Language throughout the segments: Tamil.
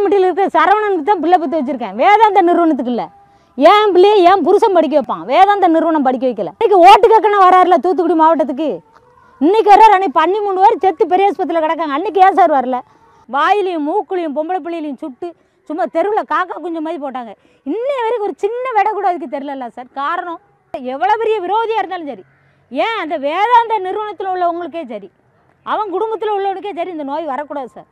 பண்டாரம்பட்டியில் இருக்கிற சரவணனுக்கு தான் பிள்ளை பற்றி வச்சுருக்கேன் வேதாந்த நிறுவனத்துக்கு இல்லை என் பிள்ளையை என் புருஷன் படிக்க வைப்பான் வேதாந்த நிறுவனம் படிக்க வைக்கல இன்னைக்கு ஓட்டு கேட்கணும் வராருல தூத்துக்குடி மாவட்டத்துக்கு இன்னைக்கு வர்றாரு அன்னைக்கு பண்ணி மூணு பேர் செத்து பெரிய ஆஸ்பத்திரியில் கிடக்காங்க அன்னைக்கு ஏன் சார் வரல வாயிலையும் மூக்குலையும் பொம்பளை பிள்ளையிலையும் சுட்டு சும்மா தெருவில் காக்கா குஞ்சு மாதிரி போட்டாங்க இன்னை வரைக்கும் ஒரு சின்ன விட கூட அதுக்கு தெரிலல்ல சார் காரணம் எவ்வளோ பெரிய விரோதியாக இருந்தாலும் சரி ஏன் அந்த வேதாந்த நிறுவனத்தில் உள்ளவங்களுக்கே சரி அவன் குடும்பத்தில் உள்ளவனுக்கே சரி இந்த நோய் வரக்கூடாது சார்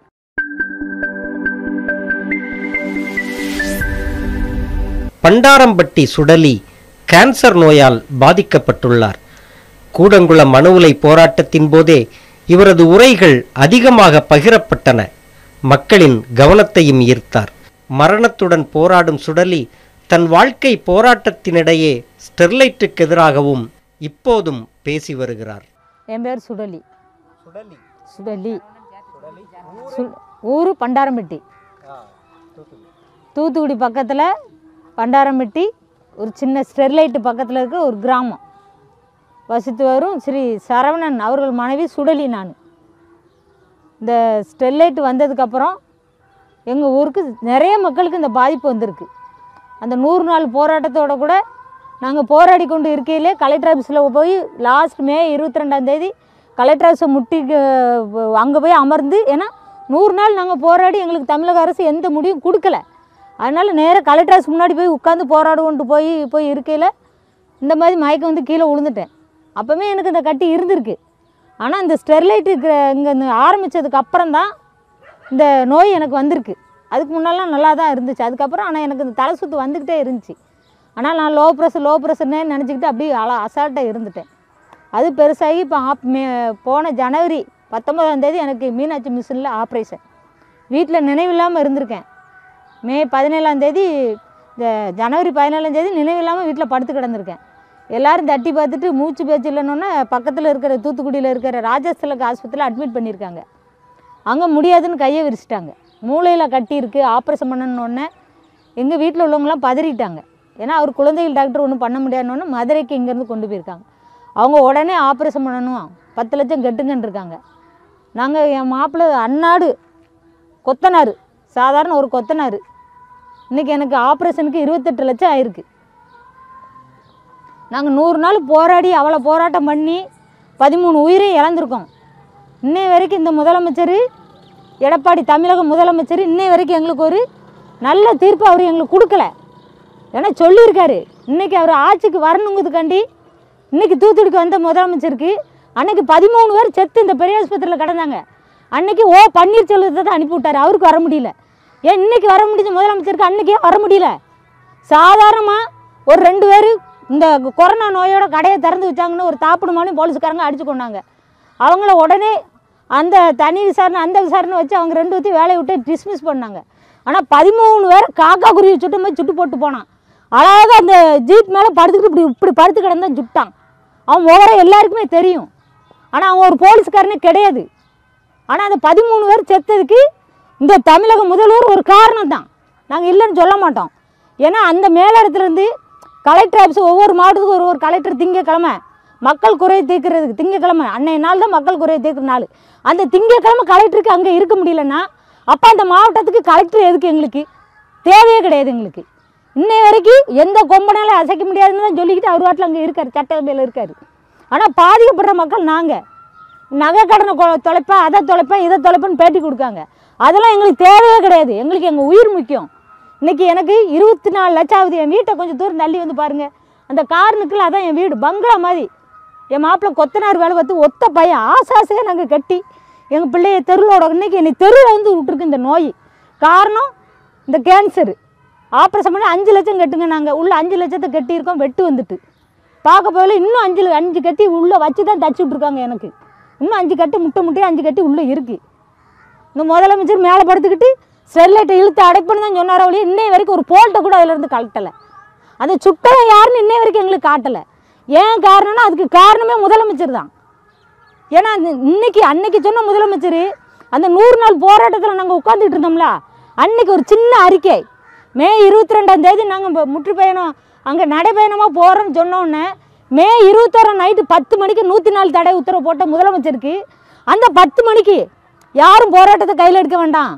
பண்டாரம்பட்டி சுடலி கேன்சர் நோயால் பாதிக்கப்பட்டுள்ளார் கூடங்குளம் அணு உலை போராட்டத்தின் போதே இவரது உரைகள் அதிகமாக பகிரப்பட்டன மக்களின் கவனத்தையும் ஈர்த்தார் மரணத்துடன் போராடும் சுடலி தன் வாழ்க்கை போராட்டத்தினிடையே ஸ்டெர்லைட்டுக்கு எதிராகவும் இப்போதும் பேசி வருகிறார் என் பேர் சுடலி சுடலி சு- ஊர் பண்டாரம்பட்டி தூத்துக்குடி பக்கத்தில் பண்டாரம்பட்டி ஒரு சின்ன ஸ்டெர்லைட்டு பக்கத்தில் இருக்க ஒரு கிராமம் வசித்து வரும் ஸ்ரீ சரவணன் அவர்கள் மனைவி சுடலி நான் இந்த ஸ்டெர்லைட் வந்ததுக்கப்புறம் எங்கள் ஊருக்கு நிறைய மக்களுக்கு இந்த பாதிப்பு வந்திருக்கு அந்த நூறு நாள் போராட்டத்தோட கூட நாங்கள் போராடி கொண்டு இருக்கையிலே கலெக்டர் ஆஃபீஸில் போய் லாஸ்ட் மே இருபத்தி ரெண்டாம் தேதி கலெக்டர் ஆஃபீஸை முட்டி அங்கே போய் அமர்ந்து ஏன்னா நூறு நாள் நாங்கள் போராடி எங்களுக்கு தமிழக அரசு எந்த முடிவும் கொடுக்கல அதனால் நேராக கலெக்டர் ஆஃபீஸ் முன்னாடி போய் உட்காந்து போராடுவோன்ட்டு போய் போய் இருக்கையில் இந்த மாதிரி மயக்கம் வந்து கீழே விழுந்துட்டேன் அப்போவே எனக்கு இந்த கட்டி இருந்திருக்கு ஆனால் இந்த ஸ்டெர்லைட்டு இங்கே ஆரம்பித்ததுக்கு அப்புறம் தான் இந்த நோய் எனக்கு வந்திருக்கு அதுக்கு முன்னாலாம் நல்லா தான் இருந்துச்சு அதுக்கப்புறம் ஆனால் எனக்கு இந்த தலை சுத்து வந்துக்கிட்டே இருந்துச்சு ஆனால் நான் லோ ப்ரெஷர் லோ ப்ரெஷர்னே நினச்சிக்கிட்டு அப்படியே அல அசால்ட்டாக இருந்துட்டேன் அது பெருசாகி இப்போ ஆப் மே போன ஜனவரி பத்தொன்பதாம் தேதி எனக்கு மீனாட்சி மிஷினில் ஆப்ரேஷன் வீட்டில் நினைவில்லாமல் இருந்திருக்கேன் மே பதினேழாம் தேதி இந்த ஜனவரி பதினேழாம் தேதி நினைவில்லாமல் வீட்டில் படுத்து கிடந்திருக்கேன் எல்லாரும் தட்டி பார்த்துட்டு மூச்சு பேச்சு இல்லைன்னொன்னே பக்கத்தில் இருக்கிற தூத்துக்குடியில் இருக்கிற ராஜஸ்தலக்கு ஆஸ்பத்திரியில் அட்மிட் பண்ணியிருக்காங்க அங்கே முடியாதுன்னு கையை விரிச்சிட்டாங்க மூளையில் கட்டி இருக்குது ஆப்ரேஷன் பண்ணணுன்னே எங்கள் வீட்டில் உள்ளவங்களாம் பதறிட்டாங்க ஏன்னா அவர் குழந்தைகள் டாக்டர் ஒன்றும் பண்ண முடியாதுன்னு மதுரைக்கு இங்கேருந்து கொண்டு போயிருக்காங்க அவங்க உடனே ஆப்ரேஷன் பண்ணணும் பத்து லட்சம் கட்டுங்கன்னு இருக்காங்க நாங்கள் என் மாப்பிள்ளை அன்னாடு கொத்தனார் சாதாரண ஒரு கொத்தனார் இன்றைக்கி எனக்கு ஆப்ரேஷனுக்கு இருபத்தெட்டு லட்சம் ஆயிருக்கு நாங்கள் நூறு நாள் போராடி அவ்வளோ போராட்டம் பண்ணி பதிமூணு உயிரையும் இழந்திருக்கோம் இன்னை வரைக்கும் இந்த முதலமைச்சர் எடப்பாடி தமிழக முதலமைச்சர் இன்னை வரைக்கும் எங்களுக்கு ஒரு நல்ல தீர்ப்பு அவர் எங்களுக்கு கொடுக்கல ஏன்னா சொல்லியிருக்காரு இன்றைக்கி அவர் ஆட்சிக்கு வரணுங்கிறதுக்காண்டி இன்றைக்கி தூத்துக்குடிக்கு வந்த முதலமைச்சருக்கு அன்னைக்கு பதிமூணு பேர் செத்து இந்த பெரிய ஆஸ்பத்திரியில் கிடந்தாங்க அன்னைக்கு ஓ பன்னீர்செல்வத்தை தான் அனுப்பி விட்டாரு அவருக்கு வர முடியல ஏன் இன்னைக்கு வர முடிஞ்ச முதலமைச்சருக்கு அன்னைக்கே வர முடியல சாதாரணமாக ஒரு ரெண்டு பேர் இந்த கொரோனா நோயோட கடையை திறந்து வச்சாங்கன்னு ஒரு தாப்புடுமானு போலீஸ்காரங்க அடிச்சு கொண்டாங்க அவங்கள உடனே அந்த தனி விசாரணை அந்த விசாரணை வச்சு அவங்க ரெண்டு பேர்த்தையும் வேலையை விட்டு டிஸ்மிஸ் பண்ணாங்க ஆனால் பதிமூணு பேர் காக்கா குருவி சுட்டு மாதிரி சுட்டு போட்டு போனான் அழகாக அந்த ஜீப் மேலே படுத்துக்கிட்டு இப்படி இப்படி படுத்து கிடந்தான் சுட்டான் அவன் முகரை எல்லாருக்குமே தெரியும் ஆனால் அவன் ஒரு போலீஸ்காரனே கிடையாது ஆனால் அந்த பதிமூணு பேர் செத்ததுக்கு இந்த தமிழக முதல்வர் ஒரு காரணம் தான் நாங்கள் இல்லைன்னு சொல்ல மாட்டோம் ஏன்னா அந்த மேலிடத்துலேருந்து கலெக்டர் ஆஃபீஸ் ஒவ்வொரு மாவட்டத்துக்கும் ஒரு ஒரு கலெக்டர் திங்கக்கிழமை மக்கள் குறையை தீர்க்கிறதுக்கு திங்கக்கிழமை அன்னைய நாள் தான் மக்கள் குறையை தீர்க்கிற நாள் அந்த திங்கக்கிழமை கலெக்டருக்கு அங்கே இருக்க முடியலன்னா அப்போ அந்த மாவட்டத்துக்கு கலெக்டர் எதுக்கு எங்களுக்கு தேவையே கிடையாது எங்களுக்கு இன்னை வரைக்கும் எந்த கொம்பனாலும் அசைக்க முடியாதுன்னு தான் சொல்லிக்கிட்டு அவர் வாட்டில் அங்கே இருக்கார் சட்டசபையில் இருக்கார் ஆனால் பாதிக்கப்படுற மக்கள் நாங்கள் நகை கடனை கொ- தொலைப்பேன் அதை தொலைப்பேன் இதை தொலைப்பேன்னு பேட்டி கொடுக்காங்க அதெல்லாம் எங்களுக்கு தேவையே கிடையாது எங்களுக்கு எங்கள் உயிர் முக்கியம் இன்னைக்கு எனக்கு இருபத்தி நாலு லட்சம் ஆகுது என் வீட்டை கொஞ்சம் தூரம் தள்ளி வந்து பாருங்கள் அந்த கார்னுக்குள்ள அதான் என் வீடு பங்களா மாதிரி என் மாப்பிள்ளை கொத்தனார் வேலை பார்த்து ஒத்த பையன் ஆசாசையாக நாங்கள் கட்டி எங்கள் பிள்ளைய தெருளோட இன்னைக்கு என்னை தெருவில் வந்து விட்டுருக்கு இந்த நோய் காரணம் இந்த கேன்சரு ஆப்ரேஷன் பண்ணி அஞ்சு லட்சம் கட்டுங்க நாங்கள் உள்ள அஞ்சு லட்சத்தை கட்டியிருக்கோம் வெட்டு வந்துட்டு பார்க்க போகல இன்னும் அஞ்சு அஞ்சு கட்டி உள்ளே வச்சு தான் தச்சு விட்ருக்காங்க எனக்கு இன்னும் அஞ்சு கட்டு முட்டை முட்டையே அஞ்சு கட்டி உள்ளே இருக்குது இந்த முதலமைச்சர் மேலே படுத்துக்கிட்டு ஸ்டெர்லைட்டை இழுத்து அடைப்புன்னு தான் சொன்னாரோ ஒழிய இன்னை வரைக்கும் ஒரு போல்ட்டை கூட அதிலேருந்து கழட்டலை அந்த சுட்டதை யாருன்னு இன்னை வரைக்கும் எங்களுக்கு காட்டலை ஏன் காரணம்னா அதுக்கு காரணமே முதலமைச்சர் தான் ஏன்னா அந்த இன்னைக்கு அன்னைக்கு சொன்ன முதலமைச்சர் அந்த நூறு நாள் போராட்டத்தில் நாங்கள் உட்காந்துட்டு இருந்தோம்ல அன்னைக்கு ஒரு சின்ன அறிக்கை மே இருபத்தி ரெண்டாம் தேதி நாங்கள் முற்றுப்பயணம் அங்கே நடைபயணமாக போகிறோம்னு சொன்னோன்னே மே இருபத்தோராம் நைட்டு பத்து மணிக்கு நூற்றி நாலு தடை உத்தரவு போட்ட முதலமைச்சருக்கு அந்த பத்து மணிக்கு யாரும் போராட்டத்தை கையில் எடுக்க வேண்டாம்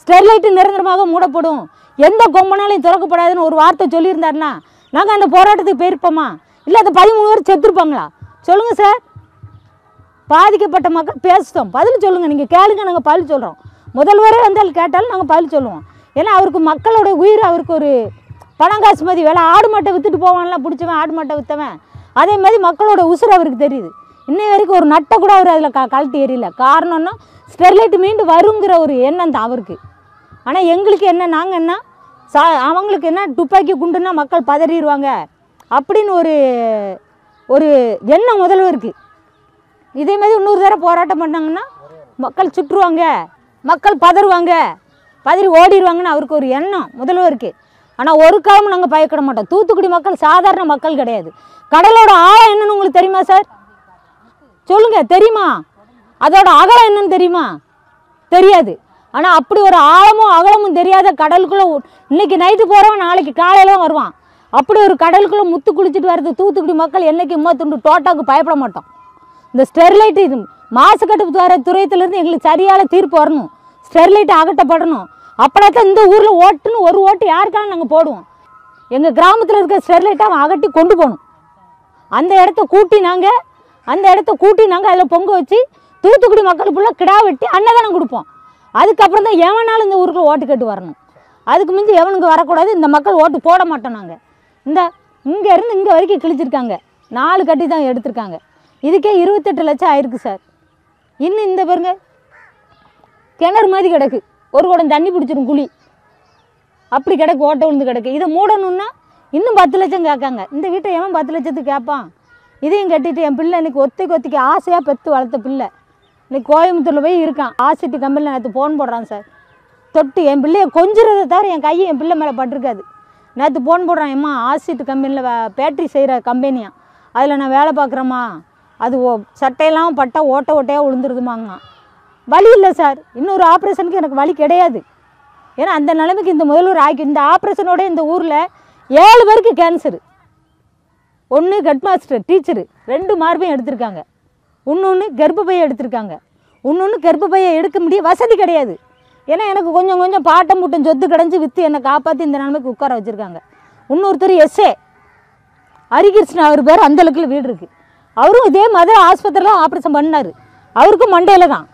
ஸ்டெர்லைட்டு நிரந்தரமாக மூடப்படும் எந்த கொம்பனாலையும் திறக்கப்படாதுன்னு ஒரு வார்த்தை சொல்லியிருந்தாருன்னா நாங்கள் அந்த போராட்டத்துக்கு போயிருப்போமா இல்லை அந்த பதிமூணு பேர் செத்துருப்பாங்களா சொல்லுங்கள் சார் பாதிக்கப்பட்ட மக்கள் பேசுகிறோம் பதில் சொல்லுங்கள் நீங்கள் கேளுங்க நாங்கள் பதில் சொல்கிறோம் முதல்வரே வந்தால் கேட்டாலும் நாங்கள் பதில் சொல்லுவோம் ஏன்னா அவருக்கு மக்களோட உயிர் அவருக்கு ஒரு பணம் காசு மதி வேலை ஆடு மாட்டை விற்றுட்டு போவான்லாம் பிடிச்சவன் ஆடு மாட்டை விற்றவன் அதே மாதிரி மக்களோட உசுர் அவருக்கு தெரியுது இன்னை வரைக்கும் ஒரு நட்டை கூட அவர் அதில் க கழட்டி எறியல காரணம்னா ஸ்டெர்லைட் மீண்டு வருங்கிற ஒரு எண்ணம் தான் அவருக்கு ஆனால் எங்களுக்கு என்ன நாங்கள் என்ன சா அவங்களுக்கு என்ன துப்பாக்கி குண்டுன்னா மக்கள் பதறிடுவாங்க அப்படின்னு ஒரு ஒரு எண்ணம் முதல்வருக்கு இதே மாதிரி இன்னொரு தடவை போராட்டம் பண்ணாங்கன்னா மக்கள் சுற்றுவாங்க மக்கள் பதறுவாங்க பதறி ஓடிடுவாங்கன்னு அவருக்கு ஒரு எண்ணம் முதல்வருக்கு ஆனால் ஒரு காலமும் நாங்கள் பயப்பட மாட்டோம் தூத்துக்குடி மக்கள் சாதாரண மக்கள் கிடையாது கடலோட ஆழம் என்னன்னு உங்களுக்கு தெரியுமா சார் சொல்லுங்க தெரியுமா அதோட அகலம் என்னன்னு தெரியுமா தெரியாது ஆனால் அப்படி ஒரு ஆழமும் அகலமும் தெரியாத கடலுக்குள்ளே உ- இன்னைக்கு நைட்டு போகிறவன் நாளைக்கு காலையில தான் வருவான் அப்படி ஒரு கடலுக்குள்ளே முத்து குளிச்சுட்டு வர்றது தூத்துக்குடி மக்கள் என்னைக்கு உம்மா துண்டு டோட்டாவுக்கு பயப்பட மாட்டோம் இந்த ஸ்டெர்லைட் இது மாசு கட்டுப்பு வர துறையத்திலேருந்து எங்களுக்கு சரியான தீர்ப்பு வரணும் ஸ்டெர்லைட் அகற்றப்படணும் அப்படின்னா தான் இந்த ஊரில் ஓட்டுன்னு ஒரு ஓட்டு யாருக்கான நாங்கள் போடுவோம் எங்கள் கிராமத்தில் இருக்க ஸ்டெர்லைட்டை அவன் அகட்டி கொண்டு போகணும் அந்த இடத்த கூட்டி நாங்கள் அந்த இடத்த கூட்டி நாங்கள் அதில் பொங்க வச்சு தூத்துக்குடி மக்கள் ஃபுல்லாக கிடா வெட்டி அன்னதானம் கொடுப்போம் அதுக்கப்புறம் தான் எவனாலும் இந்த ஊருக்குள்ள ஓட்டு கட்டு வரணும் அதுக்கு முந்தி எவனுக்கு வரக்கூடாது இந்த மக்கள் ஓட்டு போட மாட்டோம் நாங்கள் இந்த இங்கே இருந்து இங்கே வரைக்கும் கிழிச்சிருக்காங்க நாலு கட்டி தான் எடுத்திருக்காங்க இதுக்கே இருபத்தெட்டு லட்சம் ஆயிருக்கு சார் இன்னும் இந்த பாருங்க கிணறு மாதிரி கிடக்கு ஒரு குடம் தண்ணி பிடிச்சிரும் குழி அப்படி கிடக்கு ஓட்டை விழுந்து கிடக்கு இதை மூடணும்னா இன்னும் பத்து லட்சம் கேட்காங்க இந்த வீட்டை எவன் பத்து லட்சத்துக்கு கேட்பான் இதையும் கட்டிட்டு என் பிள்ளை இன்னைக்கு ஒத்தைக்கு ஒத்திக்கு ஆசையாக பெற்று வளர்த்த பிள்ளை இன்னைக்கு கோயம்புத்தூரில் போய் இருக்கான் ஆசிட்டு கம்பெனியில் நேற்று ஃபோன் போடுறான் சார் தொட்டு என் பிள்ளைய கொஞ்சிறதை தவிர என் கையை என் பிள்ளை மேலே பட்டிருக்காது நேற்று ஃபோன் போடுறான் ஏம்மா ஆசிட்டு கம்பெனியில் பேட்டரி செய்கிற கம்பெனியா அதில் நான் வேலை பார்க்குறேம்மா அது ஓ சட்டையெல்லாம் பட்டா ஓட்ட ஓட்டையாக விழுந்துருதுமாங்க வலி இல்லை சார் இன்னொரு ஆப்ரேஷனுக்கு எனக்கு வலி கிடையாது ஏன்னா அந்த நிலைமைக்கு இந்த முதல்வர் ஆக்கி இந்த ஆப்ரேஷனோட இந்த ஊரில் ஏழு பேருக்கு கேன்சரு ஒன்று ஹெட் மாஸ்டர் டீச்சரு ரெண்டு மார்பையும் எடுத்திருக்காங்க இன்னொன்று கர்ப்பப்பையை எடுத்திருக்காங்க இன்னொன்று கர்ப்பப்பையை எடுக்க முடிய வசதி கிடையாது ஏன்னா எனக்கு கொஞ்சம் கொஞ்சம் பாட்டம் மூட்டம் சொத்து கிடஞ்சி விற்று என்னை காப்பாற்றி இந்த நிலைமைக்கு உட்கார வச்சுருக்காங்க இன்னொருத்தர் எஸ்ஏ ஹரிகிருஷ்ணன் அவர் பேர் அந்த அளவுக்கு வீடு இருக்குது அவரும் இதே மதுரை ஆஸ்பத்திரியில் ஆப்ரேஷன் பண்ணார் அவருக்கும் மண்டையில் தான்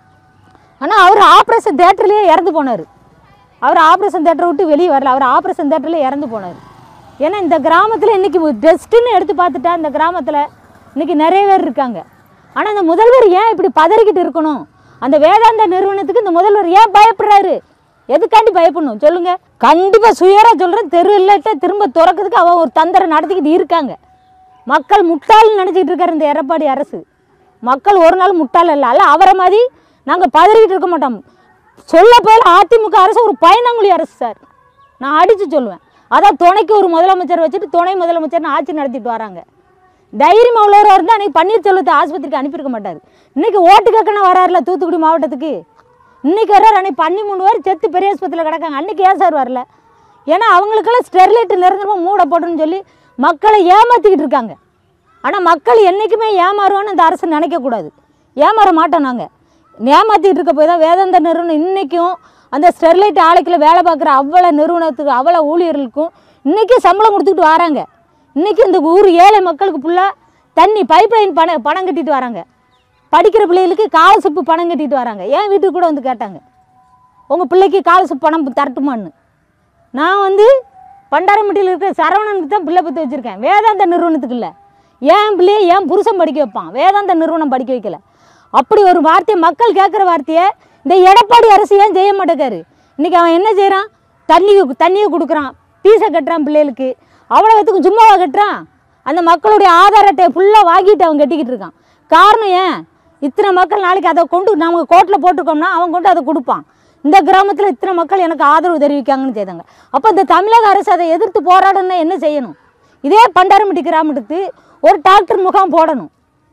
ஆனால் அவர் ஆப்ரேஷன் தேட்டர்லேயே இறந்து போனார் அவர் ஆப்ரேஷன் தேட்டரை விட்டு வெளியே வரல அவர் ஆப்ரேஷன் தேட்டரில் இறந்து போனார் ஏன்னா இந்த கிராமத்தில் இன்றைக்கி டெஸ்ட்டுன்னு எடுத்து பார்த்துட்டா இந்த கிராமத்தில் இன்றைக்கி நிறைய பேர் இருக்காங்க ஆனால் இந்த முதல்வர் ஏன் இப்படி பதறிக்கிட்டு இருக்கணும் அந்த வேதாந்த நிறுவனத்துக்கு இந்த முதல்வர் ஏன் பயப்படுறாரு எதுக்காண்டி பயப்படணும் சொல்லுங்க கண்டிப்பாக சுயரா சொல்கிறேன் தெரு இல்லாட்ட திரும்ப திறக்கிறதுக்கு அவன் ஒரு தந்திரம் நடத்திக்கிட்டு இருக்காங்க மக்கள் முட்டாள்னு நினச்சிக்கிட்டு இருக்காரு இந்த எடப்பாடி அரசு மக்கள் ஒரு நாள் முட்டாள் இல்லை அல்ல அவரை மாதிரி நாங்கள் பதறிக்கிட்டு இருக்க மாட்டோம் சொல்ல போய் அதிமுக அரசு ஒரு பயணங்குழி அரசு சார் நான் அடித்து சொல்லுவேன் அதான் துணைக்கு ஒரு முதலமைச்சர் வச்சுட்டு துணை முதலமைச்சர்னு ஆட்சி நடத்திட்டு வராங்க தைரியம் உள்ளவராக இருந்தால் அன்றைக்கி பன்னீர்செல்வத்தை ஆஸ்பத்திரிக்கு அனுப்பியிருக்க மாட்டார் இன்றைக்கி ஓட்டு கேட்கணும் வராருல தூத்துக்குடி மாவட்டத்துக்கு இன்றைக்கி வர்றாரு அன்னைக்கு பண்ணி மூணு பேர் செத்து பெரிய ஆஸ்பத்திரியில் கிடக்காங்க அன்றைக்கி ஏன் சார் வரல ஏன்னா அவங்களுக்கெல்லாம் ஸ்டெர்லைட் நிரந்தரமாக மூட போடணும்னு சொல்லி மக்களை ஏமாற்றிக்கிட்டு இருக்காங்க ஆனால் மக்கள் என்றைக்குமே ஏமாறுவான்னு இந்த அரசு நினைக்கக்கூடாது ஏமாற மாட்டோம் நாங்கள் ஏமாற்றிட்டு இருக்க போய் தான் வேதாந்த நிறுவனம் இன்றைக்கும் அந்த ஸ்டெர்லைட் ஆலைக்கில் வேலை பார்க்குற அவ்வளோ நிறுவனத்துக்கு அவ்வளோ ஊழியர்களுக்கும் இன்றைக்கும் சம்பளம் கொடுத்துக்கிட்டு வராங்க இன்றைக்கி இந்த ஊர் ஏழை மக்களுக்கு ஃபுல்லாக தண்ணி பைப் லைன் பணம் பணம் கட்டிட்டு வராங்க படிக்கிற பிள்ளைகளுக்கு காலசிப்பு பணம் கட்டிட்டு வராங்க என் வீட்டுக்கு கூட வந்து கேட்டாங்க உங்கள் பிள்ளைக்கு காலசிப்பு பணம் தரட்டுமான்னு நான் வந்து பண்டாரம்பட்டியில் இருக்கிற சரவணனுக்கு தான் பிள்ளை பற்றி வச்சுருக்கேன் வேதாந்த நிறுவனத்துக்கு இல்லை என் பிள்ளையை என் புருஷன் படிக்க வைப்பான் வேதாந்த நிறுவனம் படிக்க வைக்கல அப்படி ஒரு வார்த்தையை மக்கள் கேட்குற வார்த்தையை இந்த எடப்பாடி அரசு ஏன் செய்ய மாட்டேக்காரு இன்றைக்கி அவன் என்ன செய்கிறான் தண்ணி தண்ணியை கொடுக்குறான் பீஸை கட்டுறான் பிள்ளைகளுக்கு அவ்வளோத்துக்கும் சும்மாவா கட்டுறான் அந்த மக்களுடைய ஆதார் அட்டையை ஃபுல்லாக வாங்கிட்டு அவன் கட்டிக்கிட்டு இருக்கான் காரணம் ஏன் இத்தனை மக்கள் நாளைக்கு அதை கொண்டு நமக்கு கோர்ட்டில் போட்டிருக்கோம்னா அவன் கொண்டு அதை கொடுப்பான் இந்த கிராமத்தில் இத்தனை மக்கள் எனக்கு ஆதரவு தெரிவிக்காங்கன்னு செய்தாங்க அப்போ இந்த தமிழக அரசு அதை எதிர்த்து போராடணும்னா என்ன செய்யணும் இதே பண்டாரம்பட்டி கிராமத்துக்கு ஒரு டாக்டர் முகாம் போடணும்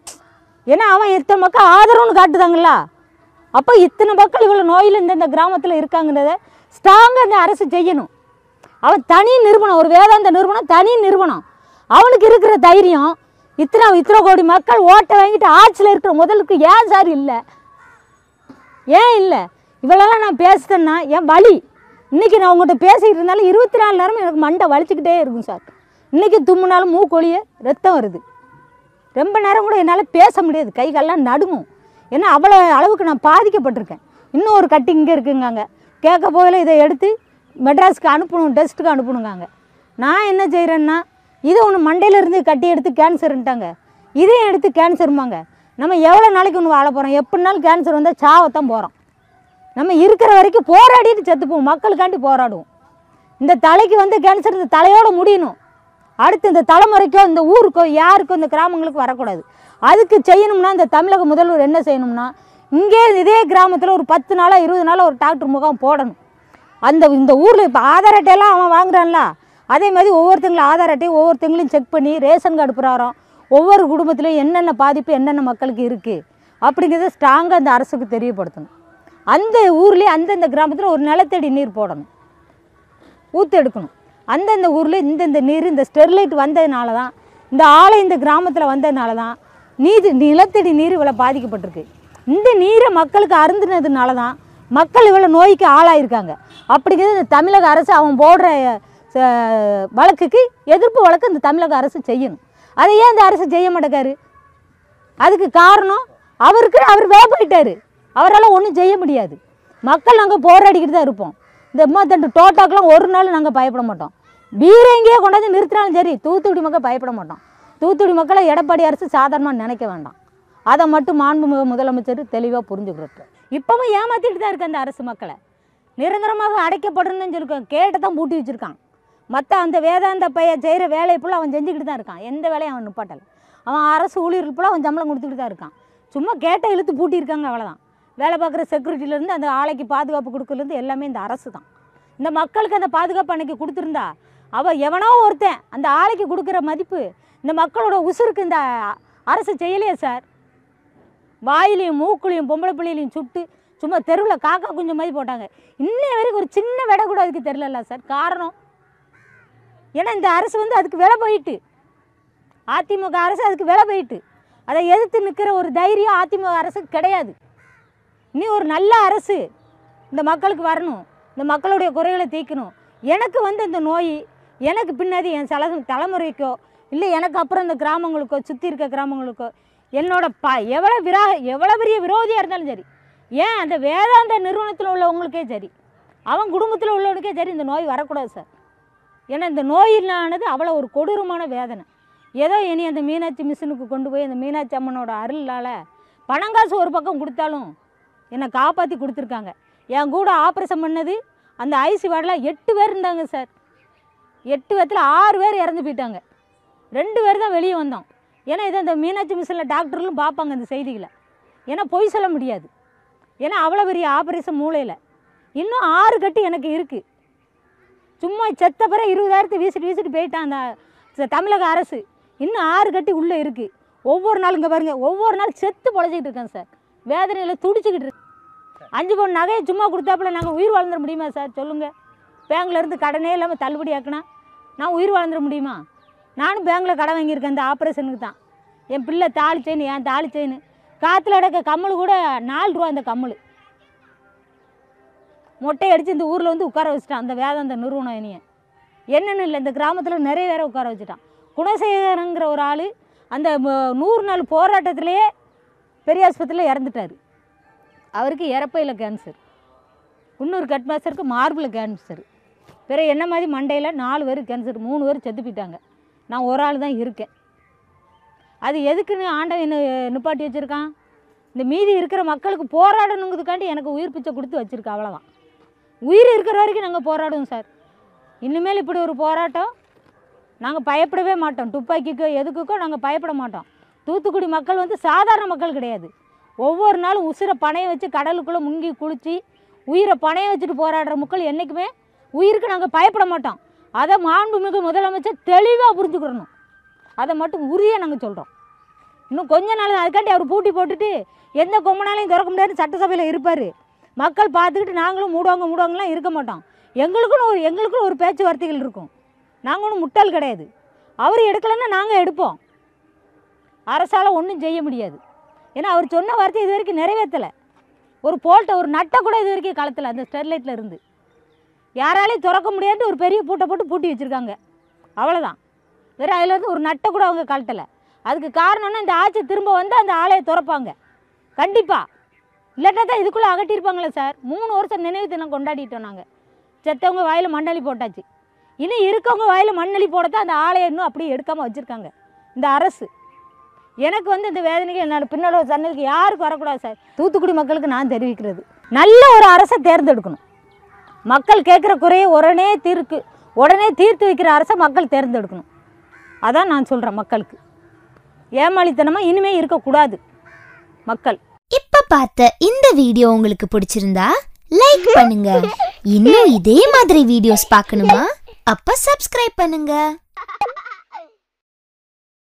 ஏன்னா அவன் இத்தனை மக்கள் ஆதரவுன்னு காட்டுதாங்கள அப்போ இத்தனை மக்கள் இவ்வளோ நோயில் இந்த இந்த கிராமத்தில் இருக்காங்கன்றத ஸ்ட்ராங்காக இந்த அரசு செய்யணும் அவன் தனி நிறுவனம் ஒரு வேதாந்த நிறுவனம் தனி நிறுவனம் அவனுக்கு இருக்கிற தைரியம் இத்தனை இத்தனை கோடி மக்கள் ஓட்டை வாங்கிட்டு ஆட்சியில் இருக்கிற முதலுக்கு ஏன் சார் இல்லை ஏன் இல்லை இவ்வளோலாம் நான் பேசுகிறேன்னா என் வலி இன்றைக்கி நான் உங்கள்கிட்ட பேசிக்கிட்டு இருந்தாலும் இருபத்தி நாலு நேரமும் எனக்கு மண்டை வலிச்சுக்கிட்டே இருக்கும் சார் இன்றைக்கி தும்முனாலும் மூக்கொழிய ரத்தம் வருது ரொம்ப நேரம் கூட என்னால் பேச முடியாது கை கால்லாம் நடுங்கும் ஏன்னா அவ்வளோ அளவுக்கு நான் பாதிக்கப்பட்டிருக்கேன் இன்னும் ஒரு கட்டி இங்கே இருக்குங்காங்க கேட்க போகல இதை எடுத்து மெட்ராஸ்க்கு அனுப்பணும் டெஸ்ட்டுக்கு அனுப்பணுங்காங்க நான் என்ன செய்கிறேன்னா இதை ஒன்று மண்டையில இருந்து கட்டி எடுத்து கேன்சர்ன்ட்டாங்க இதையும் எடுத்து கேன்சருமாங்க நம்ம எவ்வளோ நாளைக்கு ஒன்று வாழ போகிறோம் எப்படினாலும் கேன்சர் வந்தால் சாவத்தான் போகிறோம் நம்ம இருக்கிற வரைக்கும் போராடிட்டு செத்துப்போம் மக்களுக்காண்டி போராடுவோம் இந்த தலைக்கு வந்து கேன்சர் இந்த தலையோட முடியணும் அடுத்து இந்த தலைமுறைக்கோ இந்த ஊருக்கோ யாருக்கோ இந்த கிராமங்களுக்கு வரக்கூடாது அதுக்கு செய்யணும்னா இந்த தமிழக முதல்வர் என்ன செய்யணும்னா இங்கே இதே கிராமத்தில் ஒரு பத்து நாளாக இருபது நாளாக ஒரு டாக்டர் முகாம் போடணும் அந்த இந்த ஊரில் இப்போ ஆதார் அட்டையெல்லாம் அவன் வாங்குறான்ல அதே மாதிரி ஒவ்வொருத்தங்களும் ஆதார் அட்டையை ஒவ்வொருத்தங்களையும் செக் பண்ணி ரேஷன் கார்டு பிரகாரம் ஒவ்வொரு குடும்பத்திலையும் என்னென்ன பாதிப்பு என்னென்ன மக்களுக்கு இருக்குது அப்படிங்கிறத ஸ்ட்ராங்காக அந்த அரசுக்கு தெரியப்படுத்தணும் அந்த ஊர்லேயே அந்தந்த கிராமத்தில் ஒரு நிலத்தடி நீர் போடணும் ஊற்று எடுக்கணும் அந்தந்த ஊரில் இந்தந்த நீர் இந்த ஸ்டெர்லைட் வந்ததுனால தான் இந்த ஆலை இந்த கிராமத்தில் வந்ததுனால தான் நீர் நிலத்தடி நீர் இவ்வளோ பாதிக்கப்பட்டிருக்கு இந்த நீரை மக்களுக்கு அருந்தினதுனால தான் மக்கள் இவ்வளோ நோய்க்கு ஆளாயிருக்காங்க அப்படிங்கிறது இந்த தமிழக அரசு அவன் போடுற அஹ், வழக்குக்கு எதிர்ப்பு வழக்கு இந்த தமிழக அரசு செய்யணும் அதை ஏன் இந்த அரசு செய்ய மாட்டேங்காரு அதுக்கு காரணம் அவருக்கு அவர் வேலை போயிட்டாரு அவரால் ஒன்றும் செய்ய முடியாது மக்கள் நாங்கள் போராடிக்கிட்டு தான் இருப்போம் இந்த எம்மாத்தண்டு டோட்டாக்கெலாம் ஒரு நாள் நாங்கள் பயப்பட மாட்டோம் பீரங்கியே கொண்டாந்து நிறுத்தினாலும் சரி தூத்துக்குடி மக்கள் பயப்பட மாட்டோம் தூத்துக்குடி மக்களை எடப்பாடி அரசு சாதாரணமாக நினைக்க வேண்டாம் அதை மட்டும் மாண்புமிகு முதலமைச்சர் தெளிவாக புரிஞ்சுக்கிறோம் இப்பவும் ஏமாத்திட்டு தான் இருக்கு அந்த அரசு மக்களை நிரந்தரமாக அடைக்கப்படணும்னு சொல்லிருக்கோம் கேட்டை தான் பூட்டி வச்சுருக்கான் மற்ற அந்த வேதாந்த பையன் செய்கிற வேலையை ஃபுல்லாக அவன் செஞ்சுக்கிட்டு தான் இருக்கான் எந்த வேலையும் அவன் நிப்பாட்டலை அவன் அரசு ஊழியர்கள் ஃபுல்லாக அவன் சம்பளம் கொடுத்துக்கிட்டு தான் இருக்கான் சும்மா கேட்டை இழுத்து பூட்டியிருக்காங்க அவ்வளோதான் வேலை பார்க்குற செக்யூரிட்டிலேருந்து அந்த ஆலைக்கு பாதுகாப்பு கொடுக்கறதுலேருந்து எல்லாமே இந்த அரசு தான் இந்த மக்களுக்கு அந்த பாதுகாப்பு அன்னைக்கு கொடுத்துருந்தா அவள் எவனோ ஒருத்தன் அந்த ஆலைக்கு கொடுக்குற மதிப்பு இந்த மக்களோட உசுருக்கு இந்த அரசு செய்யலையே சார் வாயிலையும் மூக்குலையும் பொம்பளை பிள்ளையிலையும் சுட்டு சும்மா தெருவில் காக்கா குஞ்சு மாதிரி போட்டாங்க இன்னை வரைக்கும் ஒரு சின்ன விடை கூட அதுக்கு தெரிலல்ல சார் காரணம் ஏன்னா இந்த அரசு வந்து அதுக்கு விலை போயிட்டு அதிமுக அரசு அதுக்கு விலை போயிட்டு அதை எதிர்த்து நிற்கிற ஒரு தைரியம் அதிமுக அரசுக்கு கிடையாது இனி ஒரு நல்ல அரசு இந்த மக்களுக்கு வரணும் இந்த மக்களுடைய குறைகளை தீர்க்கணும் எனக்கு வந்து இந்த நோய் எனக்கு பின்னாடி என் சல தலைமுறைக்கோ இல்லை எனக்கு அப்புறம் இந்த கிராமங்களுக்கோ சுற்றி இருக்க கிராமங்களுக்கோ என்னோட ப எவ்வளோ விரா எவ்வளோ பெரிய விரோதியாக இருந்தாலும் சரி ஏன் அந்த வேதாந்த நிறுவனத்தில் உள்ளவங்களுக்கே சரி அவன் குடும்பத்தில் உள்ளவனுக்கே சரி இந்த நோய் வரக்கூடாது சார் ஏன்னா இந்த நோயிலானது அவ்வளோ ஒரு கொடூரமான வேதனை ஏதோ இனி அந்த மீனாட்சி மிஷினுக்கு கொண்டு போய் அந்த மீனாட்சி அம்மனோட அருளால் பணங்காசு ஒரு பக்கம் கொடுத்தாலும் என்னை காப்பாற்றி கொடுத்துருக்காங்க என் கூட ஆப்ரேஷன் பண்ணது அந்த ஐசி வார்டில் எட்டு பேர் இருந்தாங்க சார் எட்டு பேர்த்தில் ஆறு பேர் இறந்து போயிட்டாங்க ரெண்டு பேர் தான் வெளியே வந்தோம் ஏன்னா இதை அந்த மீனாட்சி மிஷினில் டாக்டர்களும் பார்ப்பாங்க இந்த செய்திகளை ஏன்னா பொய் சொல்ல முடியாது ஏன்னா அவ்வளோ பெரிய ஆப்ரேஷன் மூளையில் இன்னும் ஆறு கட்டு எனக்கு இருக்குது சும்மா செத்த பிறகு இருபதாயிரத்தை வீசிட்டு வீசிட்டு போயிட்டான் அந்த ச- தமிழக அரசு இன்னும் ஆறு கட்டி உள்ளே இருக்குது ஒவ்வொரு நாள் இங்கே பாருங்க ஒவ்வொரு நாள் செத்து பொழைச்சிக்கிட்டு இருக்கேன் சார் வேதனையில் துடிச்சிக்கிட்டு இருக்கேன் அஞ்சு பவுன் நகையை சும்மா கொடுத்தாப்புல நாங்கள் உயிர் வாழ்ந்துட முடியுமா சார் சொல்லுங்கள் பேங்க்ல இருந்து கடனே இல்லாமல் தள்ளுபடி ஆக்கினா நான் உயிர் வாழ்ந்துட முடியுமா நானும் பேங்க்கில் கடன் வாங்கியிருக்கேன் அந்த ஆப்ரேஷனுக்கு தான் என் பிள்ளை தாலி செயின் என் தாலி செயின் காற்றுல அடக்க கம்மல் கூட நாலு ரூபா அந்த கம்மல் மொட்டை அடித்து இந்த ஊரில் வந்து உட்கார வச்சுட்டான் அந்த வேதாந்த நிறுவனம் இனிய என்னன்னு இல்லை இந்த கிராமத்தில் நிறைய பேரை உட்கார வச்சுட்டான் குணசேகரங்கிற ஒரு ஆள் அந்த ம- நூறு நாள் போராட்டத்திலேயே பெரிய ஆஸ்பத்திரியில் இறந்துட்டார் அவருக்கு இறப்பையில் கேன்சர் இன்னொரு கட் மாஸ்டருக்கு மார்பில் கேன்சர் பிறகு என்ன மாதிரி மண்டையில் நாலு பேர் கேன்சர் மூணு பேர் செத்து போயிட்டாங்க நான் ஒரு ஆள் தான் இருக்கேன் அது எதுக்குன்னு ஆண்டவன் என்ன நிப்பாட்டி வச்சுருக்கான் இந்த மீதி இருக்கிற மக்களுக்கு போராடணுங்கிறதுக்காண்டி எனக்கு உயிர் பிச்சை கொடுத்து வச்சுருக்கா அவ்வளோதான் உயிர் இருக்கிற வரைக்கும் நாங்கள் போராடுவோம் சார் இனிமேல் இப்படி ஒரு போராட்டம் நாங்கள் பயப்படவே மாட்டோம் துப்பாக்கிக்கோ எதுக்குக்கோ நாங்கள் பயப்பட மாட்டோம் தூத்துக்குடி மக்கள் வந்து சாதாரண மக்கள் கிடையாது ஒவ்வொரு நாளும் உசுரை பணைய வச்சு கடலுக்குள்ளே முங்கி குளித்து உயிரை பணைய வச்சுட்டு போராடுற மக்கள் என்றைக்குமே உயிருக்கு நாங்கள் பயப்பட மாட்டோம் அதை மாண்புமிகு முதலமைச்சர் தெளிவாக புரிஞ்சுக்கிறணும் அதை மட்டும் உறுதியாக நாங்கள் சொல்கிறோம் இன்னும் கொஞ்ச நாள் தான். அதுக்காண்டி அவர் பூட்டி போட்டுட்டு எந்த கொம்பனாலையும் திறக்க முடியாது சட்டசபையில் இருப்பார் மக்கள் பார்த்துக்கிட்டு நாங்களும் மூடுவாங்க மூடுவாங்கலாம் இருக்க மாட்டோம் எங்களுக்குன்னு ஒரு எங்களுக்குன்னு ஒரு பேச்சுவார்த்தைகள் இருக்கும் நாங்கள் ஒன்றும் முட்டாள் கிடையாது அவர் எடுக்கலைன்னா நாங்கள் எடுப்போம் அரசால் ஒன்றும் செய்ய முடியாது ஏன்னா அவர் சொன்ன வார்த்தை இது வரைக்கும் நிறைவேற்றலை ஒரு போல்ட்டை ஒரு நட்டை கூட இது வரைக்கும் களத்தில் அந்த ஸ்டெர்லைட்டில் இருந்து யாராலையும் திறக்க முடியாது ஒரு பெரிய பூட்டை போட்டு பூட்டி வச்சுருக்காங்க அவ்வளோதான் வெறும் அதுலேருந்து ஒரு நட்டை கூட அவங்க கழட்டலை அதுக்கு காரணம்னா இந்த ஆட்சி திரும்ப வந்து அந்த ஆலையை திறப்பாங்க கண்டிப்பாக இல்லாட்டா தான் இதுக்குள்ளே அகட்டியிருப்பாங்களே சார் மூணு வருஷம் நினைவு தினம் கொண்டாடிட்டோம் நாங்கள் செத்தவங்க வாயில் மண்ணளி போட்டாச்சு இனி இருக்கவங்க வாயில் மண்ணளி போடத்தான் அந்த ஆலையை இன்னும் அப்படியே எடுக்காமல் வச்சுருக்காங்க இந்த அரசு எனக்கு வந்து இந்த வேதனைக்கு என்னோட பின்னோட சன்னலுக்கு யாருக்கு வரக்கூடாது சார் தூத்துக்குடி மக்களுக்கு நான் தெரிவிக்கிறது நல்ல ஒரு அரசை தேர்ந்தெடுக்கணும் மக்கள் கேட்குற குறையை உடனே தீர்க்கு உடனே தீர்த்து வைக்கிற அரசை மக்கள் தேர்ந்தெடுக்கணும் அதான் நான் சொல்கிறேன் மக்களுக்கு ஏமாளித்தனமாக இனிமேல் இருக்கக்கூடாது மக்கள் இப்ப பார்த்த இந்த வீடியோ உங்களுக்கு பிடிச்சிருந்தா லைக் பண்ணுங்க இன்னும் இதே மாதிரி வீடியோஸ் பார்க்கணுமா அப்ப சப்ஸ்கிரைப் பண்ணுங்க